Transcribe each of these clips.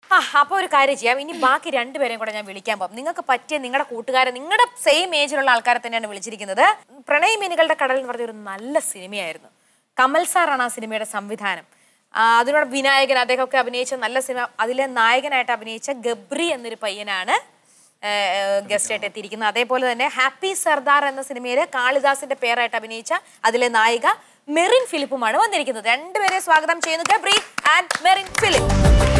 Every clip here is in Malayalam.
ആ അപ്പൊ ഒരു കാര്യം ചെയ്യാം ഇനി ബാക്കി രണ്ടുപേരെയും കൂടെ ഞാൻ വിളിക്കാൻ പോകും നിങ്ങൾക്ക് പറ്റിയ നിങ്ങളുടെ കൂട്ടുകാരെ നിങ്ങളുടെ സെയിം ഏജിലുള്ള ആൾക്കാരെ തന്നെയാണ് വിളിച്ചിരിക്കുന്നത് പ്രണയമീനുകളുടെ കടൽ എന്ന് പറഞ്ഞ ഒരു നല്ല സിനിമയായിരുന്നു കമൽ സാറാണ് ആ സിനിമയുടെ സംവിധാനം ആ, അതിനോട് വിനായകൻ അദ്ദേഹമൊക്കെ അഭിനയിച്ച നല്ല സിനിമ അതിലെ നായകനായിട്ട് അഭിനയിച്ച ഗബ്രി എന്നൊരു പയ്യനാണ് ഗസ്റ്റ് ആയിട്ട് എത്തിയിരിക്കുന്നത് അതേപോലെ തന്നെ ഹാപ്പി സർദാർ എന്ന സിനിമയിൽ കാളിദാസിന്റെ പേരായിട്ട് അഭിനയിച്ച അതിലെ നായിക മെറിൻ ഫിലിപ്പുമാണ് വന്നിരിക്കുന്നത് രണ്ടുപേരെ സ്വാഗതം ചെയ്യുന്നു Gabri and Merin Philip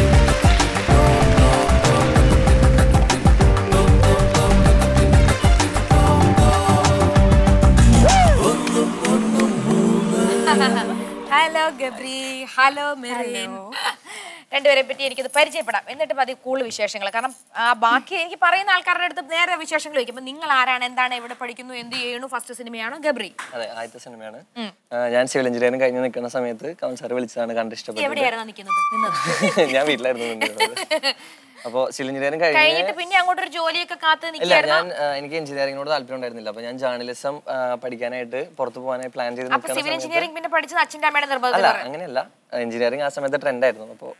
hello Gabri hello Merin രണ്ടുപേരെ പറ്റി എനിക്കത് പരിചയപ്പെടാം എന്നിട്ട് മതി കൂടുതൽ വിശേഷങ്ങൾ കാരണം ആ, ബാക്കി എനിക്ക് പറയുന്ന ആൾക്കാരുടെ അടുത്ത് നേരെ വിശേഷങ്ങൾ ചോദിക്കും നിങ്ങൾ ആരാണ് എന്താണ് എവിടെ പഠിക്കുന്നു എന്ത് ചെയ്യണു ഫസ്റ്റ് സിനിമയാണോ ഗബ്രി അതെ ആദ്യത്തെ സിനിമയാണ് ആ, ഞാൻ സിവിൽ എഞ്ചിനീയറിംഗ് കഴിഞ്ഞ് നിൽക്കുന്ന സമയത്ത് കമൽ സാർ വിളിച്ചതാണ് കണ്ട് ഇഷ്ടപ്പെട്ടത് എവിടെയായിരുന്നു നിൽക്കുന്നത് നിന്നത് ഞാൻ വീട്ടിലായിരുന്നു നിന്നിരുന്നത് അപ്പോൾ സിവിൽ എഞ്ചിനീയറിംഗ് കഴിഞ്ഞ് കഴിഞ്ഞിട്ട് പിന്നെ അങ്ങോട്ടൊരു ജോലിയൊക്കെ കാത്ത് ഇല്ല നിൽക്കായിരുന്നു ഞാൻ ആ, എനിക്ക് എഞ്ചിനീയറിംഗിനോട് താല്പര്യം ഉണ്ടായിരുന്നില്ല അപ്പൊ ഞാൻ ജേർണലിസം പഠിക്കാനായിട്ട് പുറത്ത് പോകാനായി പ്ലാൻ ചെയ്ത് അപ്പൊ നിൽക്കുന്ന സിവിൽ സമയത്ത് എഞ്ചിനീയറിംഗ് പിന്നെ പഠിച്ചത് അച്ഛൻ്റെ അമ്മയുടെ നിർബന്ധത്തിൽ അല്ല അങ്ങനെയല്ല എഞ്ചിനീയറിംഗ് ആ സമയത്ത് ട്രെൻഡ് ആയിരുന്നു അപ്പോൾ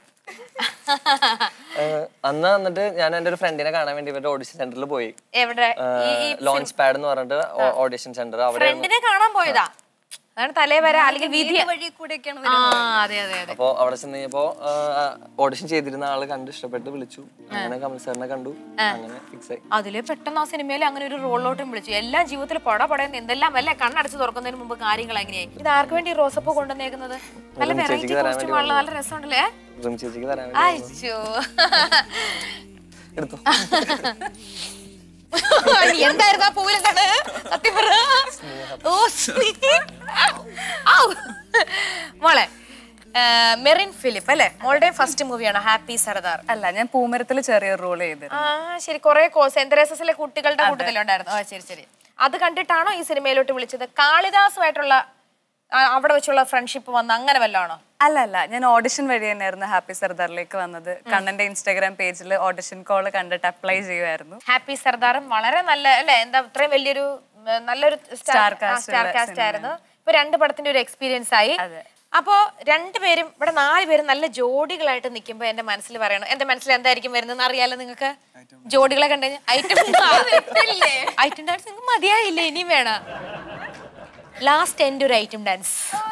അന്ന് വന്നിട്ട് ഞാൻ എൻ്റെ ഒരു ഫ്രണ്ടിനെ കാണാൻ വേണ്ടി ഇവരുടെ ഓഡിഷൻ സെന്ററിൽ പോയി എവിടെ ലോഞ്ച് പാഡ് എന്ന് പറഞ്ഞിട്ട് ഓഡിഷൻ സെന്റർ അവിടെ ഫ്രണ്ടിനെ കാണാൻ പോയതാ അതാണ് തലേ വരെ അല്ലെങ്കിൽ വിധി വഴി കൂടെയൊക്കെയാണ് ആ അതെ അതെ അതെ അപ്പോൾ അവിടെ ചെന്ന് കഴിഞ്ഞപ്പോ ഓഡിഷൻ ചെയ്തിരുന്ന ആള് കണ്ട് ഇഷ്ടപ്പെട്ട് വിളിച്ചു അങ്ങനെ കമൽ സാറിനെ കണ്ടു അങ്ങനെ ഫിക്സ് ആയി അതില് പെട്ടെന്ന് ആ സിനിമയിൽ അങ്ങനെ ഒരു റോളിലോട്ടും വിളിച്ചു എല്ലാ ജീവിതത്തിൽ പട പടയുന്ന എന്തെല്ലാം വല്ല കണ്ണടച്ച് തുറക്കുന്നതിന് മുമ്പ് കാര്യങ്ങൾ എങ്ങനെയായി ഇത് ആർക്ക് വേണ്ടി റോസപ്പ് കൊണ്ടുവന്നേക്കുന്നത് നല്ല റിം വെറൈറ്റി ചേച്ചിക്ക് തരാൻ കോസ്റ്റ്യൂം ആണല്ലോ നല്ല രസമുണ്ടല്ലേ റിം ചേച്ചിക്ക് തരാൻ വേണ്ടി അയ്യോ എടുത്തു എന്തായിരുന്നു ആ പൂവിലെന്താണ് സത്യം പറ ഓ സ്നേഹം. ഔ. മോളെ ആ, മെറിൻ ഫിലിപ്പ് അല്ലേ മോളുടെ ഫസ്റ്റ് മൂവിയാണ് ഹാപ്പി സർദാർ അല്ല ഞാൻ പൂമരത്തിൽ ചെറിയൊരു റോൾ ചെയ്തിരുന്നു ആ ശരി കുറെ സെന്റ് തെരേസസിലെ കുട്ടികളുടെ കൂട്ടത്തിലുണ്ടായിരുന്നു ആ ശരി ശരി അത് കണ്ടിട്ടാണോ ഈ സിനിമയിലോട്ട് വിളിച്ചത് കാളിദാസുമായിട്ടുള്ള ആ, അവിടെ വെച്ചുള്ള ഫ്രണ്ട്ഷിപ്പ് വന്ന അങ്ങനെ വല്ലതാണോ അല്ല അല്ല ഞാൻ ഓഡിഷൻ വഴി തന്നെയായിരുന്നു ഹാപ്പി സർദാറിലേക്ക് വന്നത് കണ്ണന്റെ ഇൻസ്റ്റാഗ്രാം പേജിൽ ഓഡിഷൻ കോൾ കണ്ടിട്ട് അപ്ലൈ ചെയ്യുമായിരുന്നു ഹാപ്പി സർദാറും വളരെ നല്ല അല്ലേ എന്താ ഇത്രയും വലിയൊരു ഉം, നല്ലൊരു Star cast സ്റ്റാർ ഉള്ള കാസ്റ്റ് ആയിരുന്നു ഇപ്പൊ രണ്ട് പടത്തിന്റെ ഒരു എക്സ്പീരിയൻസ് ആയി അതെ. അപ്പോ രണ്ടുപേരും ഇവിടെ നാല് പേരും നല്ല ജോഡികളായിട്ട് നിൽക്കുമ്പോ എന്റെ മനസ്സിൽ പറയണം എന്റെ മനസ്സിൽ എന്തായിരിക്കും വരുന്നത് അറിയാലോ നിങ്ങൾക്ക് ജോഡികളെ കണ്ടു ഐറ്റം ഐറ്റം ഡാൻസ് നിങ്ങൾക്ക് മതിയായില്ലേ ഇനിയും വേണം ലാസ്റ്റ് എൻ്റെ ഒരു ഐറ്റം ഡാൻസ്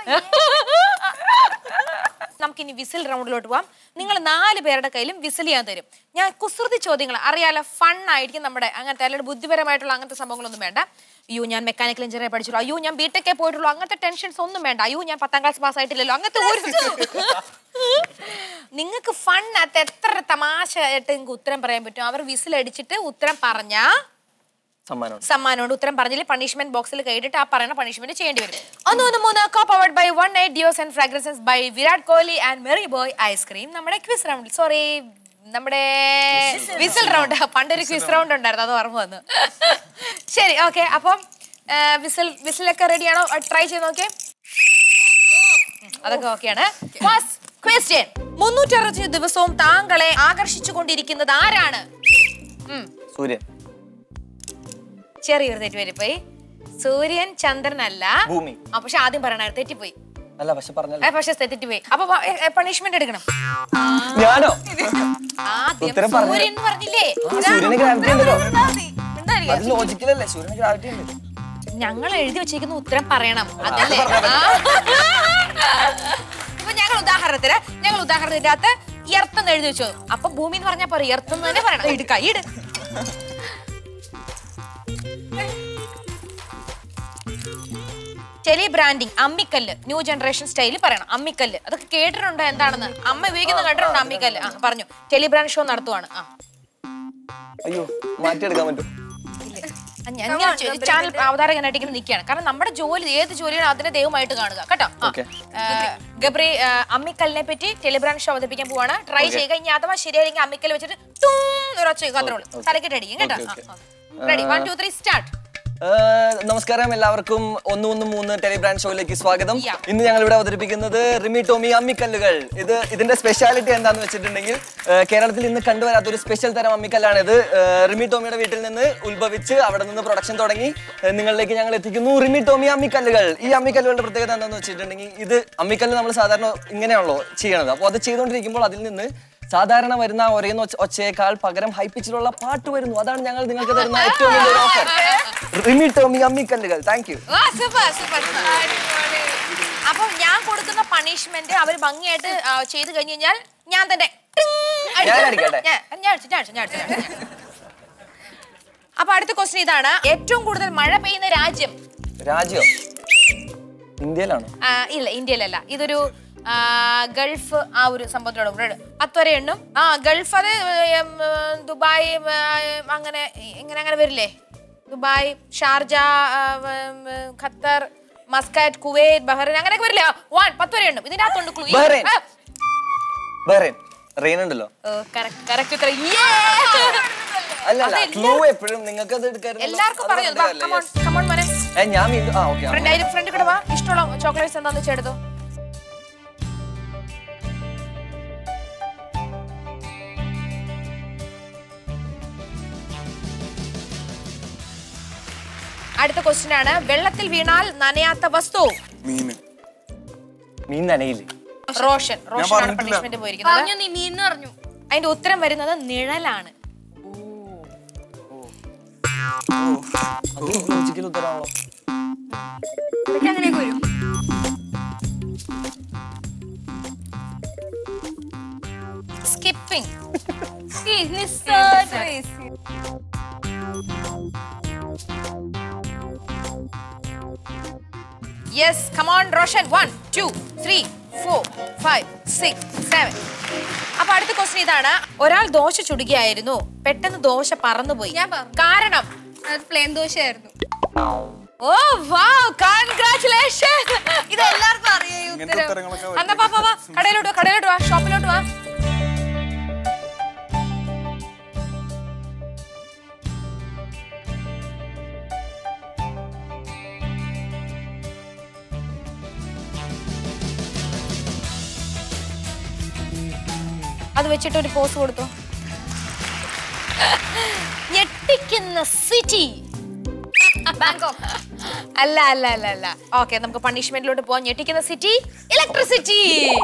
നമുക്കിനി വിസിൽ റൗണ്ടിലോട്ട് പോവാം നിങ്ങൾ നാല് പേരുടെ കയ്യിലും വിസിൽ ചെയ്യാൻ തരും ഞാൻ കുസൃതി ചോദ്യങ്ങൾ അറിയാലോ ഫൺ ആയിരിക്കും നമ്മുടെ അങ്ങനത്തെ അല്ലെങ്കിൽ ബുദ്ധിപരമായിട്ടുള്ള അങ്ങനത്തെ സംഭവങ്ങളൊന്നും വേണ്ട അയ്യോ ഞാൻ മെക്കാനിക്കൽ എഞ്ചിനീയർ പഠിച്ചുള്ളൂ അയ്യോ ഞാൻ ബിടെക്കേ പോയിട്ടുള്ളൂ അങ്ങനത്തെ ടെൻഷൻസ് ഒന്നും വേണ്ട അയ്യോ ഞാൻ പത്താം ക്ലാസ് പാസ് ആയിട്ടില്ലല്ലോ അങ്ങനത്തെ ഒരു നിങ്ങൾക്ക് ഫൺ അത് എത്ര തമാശ ആയിട്ട് നിങ്ങൾക്ക് ഉത്തരം പറയാൻ പറ്റും അവർ വിസിൽ അടിച്ചിട്ട് ഉത്തരം പറഞ്ഞാ സമ്മാനം സമ്മാനമുണ്ട് ഉത്തരം പറഞ്ഞില്ല പണിഷ്മെന്റ് ബോക്സിൽ കൈയിട്ടിട്ട് ആ പറയുന്ന പണിഷ്മെന്റ് ചെയ്യേണ്ടി വരും ഒന്ന് ഒന്ന് മൂന്ന് co powered by one night deos and fragrances by Virat Kohli and merry boy ice cream നമ്മുടെ ക്വിസ് റൗണ്ടിൽ സോറി നമ്മുടെ വിസിൽ റൗണ്ട് പണ്ടൊരു ക്വിസ് റൗണ്ട് ഉണ്ടായിരുന്നു അത് ഓർമ്മ വന്നു ശരി ഓക്കെ അപ്പം വിസിൽ വിസിലൊക്കെ റെഡിയാണോ ട്രൈ ചെയ്ത് നോക്കിയേ അതൊക്കെ ഓക്കെയാണ് ഫസ്റ്റ് ക്വസ്റ്റ്യൻ മുന്നൂറ്ററുപത്തഞ്ച് ദിവസവും താങ്കളെ ആകർഷിച്ചു കൊണ്ടിരിക്കുന്നത് ആരാണ് ഉം സൂര്യൻ ചെറിയൊരു തെറ്റുപറ്റിപ്പോയി സൂര്യൻ ചന്ദ്രനല്ല ഭൂമി ആ പക്ഷെ ആദ്യം പറയണ തെറ്റിപ്പോയി അല്ല പക്ഷെ പറഞ്ഞല്ലോ ഏ, പക്ഷെ തെറ്റിപ്പോയി അപ്പൊ പണിഷ്മെന്റ് എടുക്കണം ഞാനോ ആദ്യം ഉത്തരം പറഞ്ഞില്ല. സൂര്യൻ എന്ന് പറഞ്ഞില്ലേ ആ, സൂര്യന് ഗ്രാവിറ്റി ഉണ്ടല്ലോ എന്തായിരിക്കും? അത് ലോജിക്കലല്ലേ സൂര്യന് ഗ്രാവിറ്റി ഉണ്ട് ഞങ്ങൾ എഴുതി വെച്ചിരിക്കുന്ന ഉത്തരം പറയണം അതല്ലേ ആ. ഇപ്പൊ ഞങ്ങൾ ഉദാഹരണത്തിന് ഞങ്ങൾ ഉദാഹരണത്തിന്റെ അകത്ത് എർത്ത് എഴുതി വെച്ചു അപ്പൊ ഭൂമി എന്ന് പറഞ്ഞാൽ പറയും എർത്ത് എന്ന് തന്നെ പറയണം ഇട് കൈ ഇട് ടെലി ബ്രാൻഡിങ് അമ്മിക്കല്ല് ന്യൂ ജനറേഷൻ സ്റ്റൈലിൽ പറയണം അമ്മിക്കല്ല് അതൊക്കെ കേട്ടിട്ടുണ്ടോ എന്താണെന്ന് അമ്മ ഉപയോഗിക്കുന്നത് കേട്ടിട്ടുണ്ടോ അമ്മിക്കല്ല് ആ പറഞ്ഞു ടെലി ബ്രാൻഡ് ഷോ നടത്തുവാണ് ആ അയ്യോ മാറ്റിയെടുക്കാൻ പറ്റും ആ, ഞാൻ ഞാൻ ചെ- ചാനൽ അവതാരകനായിട്ട് ഇങ്ങനെ നിൽക്കുകയാണ് കാരണം നമ്മുടെ ജോലി ഏത് ജോലിയാണ് അതിനെ ദൈവമായിട്ട് കാണുക കേട്ടോ ആ. Okay. ആ, ഗബ്രി ആ, അമ്മിക്കല്ലിനെ പറ്റി ടെലിബ്രാൻഡ് ഷോ അവതരിപ്പിക്കാൻ പോവാണ് ട്രൈ ചെയ്യുക ഇനി അഥവാ ശരിയായില്ലെങ്കിൽ അമ്മിക്കല്ല് വെച്ചിട്ട് ടൂം ഒരു ഒച്ച മാത്രമേ ഉള്ളൂ തലക്കെട്ട് അടിക്കും കേട്ടോ Okay, okay. Ready one two three start ആ, നമസ്കാരം എല്ലാവർക്കും ഒന്ന് ഒന്ന് മൂന്ന് ടെലിബ്രാൻഡ് ഷോയിലേക്ക് സ്വാഗതം Yeah. ഇന്ന് ഞങ്ങൾ ഇവിടെ അവതരിപ്പിക്കുന്നത് റിമി ടോമി അമ്മിക്കല്ലുകൾ ഇത് ഇതിന്റെ സ്പെഷ്യാലിറ്റി എന്താന്ന് വെച്ചിട്ടുണ്ടെങ്കിൽ ആ, കേരളത്തിൽ ഇന്ന് കണ്ടുവരാത്ത ഒരു സ്പെഷ്യൽ തരം അമ്മിക്കല്ലാണ് ഇത് ആ, റിമി ടോമിയുടെ വീട്ടിൽ നിന്ന് ഉത്ഭവിച്ച് അവിടെ നിന്ന് പ്രൊഡക്ഷൻ തുടങ്ങി ആ, നിങ്ങളിലേക്ക് ഞങ്ങൾ എത്തിക്കുന്നു റിമി ടോമി അമ്മിക്കല്ലുകൾ ഈ അമ്മിക്കല്ലുകളുടെ പ്രത്യേകത എന്താണെന്ന് വെച്ചിട്ടുണ്ടെങ്കിൽ ഇത് അമ്മിക്കല്ല് നമ്മൾ സാധാരണ ഇങ്ങനെയാണല്ലോ ചെയ്യണത് അപ്പോൾ അത് ചെയ്തുകൊണ്ടിരിക്കുമ്പോൾ അതിൽ നിന്ന് സാധാരണ വരുന്ന ആ ഒരേ ഒച്ച- ഒച്ചയേക്കാൾ പകരം ഹൈ പിച്ചിലുള്ള പാട്ട് വരുന്നു അതാണ് ഞങ്ങൾ നിങ്ങൾക്ക് തരുന്ന ഏറ്റവും വലിയ ഓഫർ റിമി ടോമി അമ്മിക്കല്ലുകൾ താങ്ക് യു ആ, super, super. അപ്പം ഞാൻ കൊടുക്കുന്ന പണിഷ്മെന്റ് അവർ ഭംഗിയായിട്ട് ആ, ചെയ്ത് കഴിഞ്ഞു കഴിഞ്ഞാൽ ഞാൻ തന്നെ ടിങ് അടിക്കും. ഞാൻ അടിക്കട്ടെ? ഞാൻ- ഞാൻ അടിച്ചു, ഞാൻ അടിച്ചു, ഞാൻ അടിച്ചു, ഞാൻ അടിച്ചു. അപ്പൊ അടുത്ത ക്വസ്റ്റ്യൻ ഇതാണ് ഏറ്റവും കൂടുതൽ മഴ പെയ്യുന്ന രാജ്യം രാജ്യോ ഇന്ത്യയിലാണോ ആ, ഇല്ല ഇന്ത്യയിലല്ല ഇതൊരു ആ, ഗൾഫ് ആ ഒരു സംഭവത്തിലൂടെ കൂടെ പത്ത് വരെ എണ്ണും ആ ഗൾഫ് അത് ഉം, ദുബായ് ഉം, അങ്ങനെ ഇങ്ങനെ അങ്ങനെ വരില്ലേ ദുബായ് ഷാർജ ആ, ഉം, ഖത്തർ മസ്കാറ്റ് കുവൈറ്റ് ബഹ്റൈൻ അങ്ങനെയൊക്കെ വരില്ലേ വൺ പത്ത് വരെ എണ്ണും ഇതിന്റെ അകത്തുണ്ട് ക്ലൂ ബഹ്റൈൻ. ബഹ്റൈൻ റെയിൻ ഉണ്ടല്ലോ കറക്റ്റ് അല്ല അല്ല ക്ലൂ എപ്പോഴും നിങ്ങൾക്ക് അത് എടുക്കായിരുന്നു എല്ലാവർക്കും പറഞ്ഞു കമോൺ കമോൺ മനെ ഞാൻ വീണ്ടും ആ ഓക്കെ ഫ്രണ്ട് അതിന് ഫ്രണ്ട് കൂടെ വാ ഇഷ്ടമുള്ള ചോക്ലേറ്റ്സ് എന്താന്ന് വെച്ചാൽ എടുത്തോ അടുത്ത ക്വസ്റ്റ്യൻ ആണ് വെള്ളത്തിൽ വീണാൽ നനയാത്ത വസ്തു മീന് മീൻ നനയില്ലേ റോഷൻ റോഷൻ ആണ് പറഞ്ഞിട്ടില്ല. പണിഷ്മെന്റ് പോയിരിക്കുന്നത് പറഞ്ഞു നീ മീൻ പറഞ്ഞു അതിന്റെ ഉത്തരം വരുന്നത് നിഴലാണ് ലോജിക്കൽ ഉത്തരവാണല്ലോ ഇതൊക്കെ അങ്ങനെയൊക്കെ വരും skipping yes come on Roshan one two three four five six seven അപ്പൊ അടുത്ത ക്വസ്റ്റ്യൻ ഇതാണ് ഒരാൾ ദോശ ചുടുകയായിരുന്നു പെട്ടെന്ന് ദോശ പറന്നുപോയി ഞാൻ പറഞ്ഞു. കാരണം അത് പ്ലെയിൻ ദോശയായിരുന്നു ഓ വാവ് കൺഗ്രാറ്റുലേഷൻ ഇത് എല്ലാവർക്കും അറിയാം ഈ ഇങ്ങനത്തെ ഉത്തരം ഉത്തരങ്ങളൊക്കെ എന്നാ പാ പാ, പാ കടയിലോട്ട് വാ കടയിലോട്ട് വാ ഷോപ്പിലോട്ട് വാ അത് വെച്ചിട്ട് ഒരു പോസ് കൊടുത്തു ഞെട്ടിക്കുന്ന സിറ്റി ബാങ്കോക്ക് അല്ല അല്ല അല്ല അല്ല ഓക്കെ നമുക്ക് പണിഷ്മെന്റിലോട്ട് പോവാൻ ഞെട്ടിക്കുന്ന സിറ്റി ഇലക്ട്രിസിറ്റി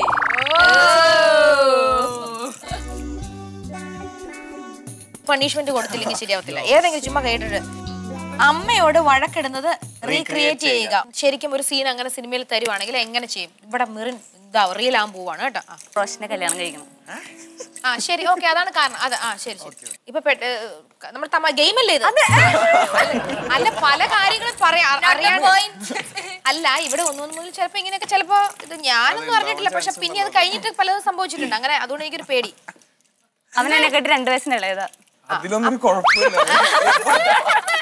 പണിഷ്മെന്റ് കൊടുത്തില്ലെങ്കിൽ ശരിയാവത്തില്ല ഏതെങ്കിലും ചുമ്മാ കേട്ടിട്ട് അമ്മയോട് വഴക്കിടുന്നത് റീക്രിയേറ്റ് ചെയ്യുക ശരിക്കും ഒരു സീൻ അങ്ങനെ സിനിമയിൽ തരുവാണെങ്കിൽ എങ്ങനെ ചെയ്യും ഇവിടെ മെറിൻ ഇതാ റിയൽ ആകാൻ പോവാണ് കേട്ടോ ആ. റോഷനെ കല്യാണം കഴിക്കണം ആ ശരി ഓക്കെ അതാണ് കാരണം അത് ആ ശരി ശരി ഇപ്പൊ പെട്ട് നമ്മൾ തമ്മ ഗെയിം അല്ലേ ഇത് അല്ല പല കാര്യങ്ങളും പറയാ അറിയാൻ അല്ല ഇവിടെ ഒന്നു മുതൽ ചിലപ്പോ ഇങ്ങനെയൊക്കെ ചിലപ്പോ ഇത് ഞാനൊന്നും അറിഞ്ഞിട്ടില്ല പക്ഷെ പിന്നെ അത് കഴിഞ്ഞിട്ട് പലതും സംഭവിച്ചിട്ടുണ്ട് അങ്ങനെ അതുകൊണ്ട് എനിക്കൊരു പേടി അവൻ എന്നെ കേട്ട് രണ്ടു വയസ്സിന് ഇളയതാ അതിലൊന്നും കുഴപ്പമില്ല